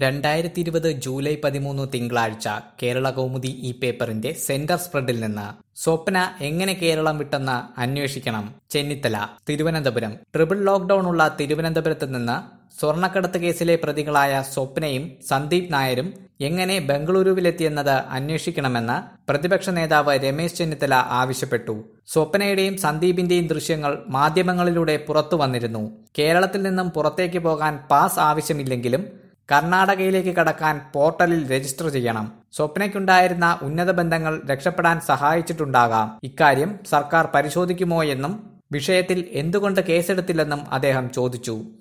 രണ്ടായിരത്തി ഇരുപത് ജൂലൈ പതിമൂന്ന് തിങ്കളാഴ്ച കേരള കൗമുദി ഈ പേപ്പറിന്റെ സെന്റർ സ്പ്രെഡിൽ നിന്ന് സ്വപ്ന എങ്ങനെ കേരളം വിട്ടെന്ന് അന്വേഷിക്കണം ചെന്നിത്തല തിരുവനന്തപുരം ട്രിപ്പിൾ ലോക്ഡൌൺ ഉള്ള തിരുവനന്തപുരത്ത് നിന്ന് സ്വർണ്ണക്കടത്ത് കേസിലെ പ്രതികളായ സ്വപ്നയും സന്ദീപ് നായരും എങ്ങനെ ബംഗളൂരുവിലെത്തിയെന്നത് അന്വേഷിക്കണമെന്ന് പ്രതിപക്ഷ നേതാവ് രമേശ് ചെന്നിത്തല ആവശ്യപ്പെട്ടു സ്വപ്നയുടെയും സന്ദീപിന്റെയും ദൃശ്യങ്ങൾ മാധ്യമങ്ങളിലൂടെ പുറത്തു വന്നിരുന്നു കേരളത്തിൽ നിന്നും പുറത്തേക്ക് പോകാൻ പാസ് ആവശ്യമില്ലെങ്കിലും കർണാടകയിലേക്ക് കടക്കാൻ പോർട്ടലിൽ രജിസ്റ്റർ ചെയ്യണം സ്വപ്നയ്ക്കുണ്ടായിരുന്ന ഉന്നത ബന്ധങ്ങൾ രക്ഷപ്പെടാൻ സഹായിച്ചിട്ടുണ്ടാകാം ഇക്കാര്യം സർക്കാർ പരിശോധിക്കുമോ എന്നും വിഷയത്തിൽ എന്തുകൊണ്ട് കേസെടുത്തില്ലെന്നും അദ്ദേഹം ചോദിച്ചു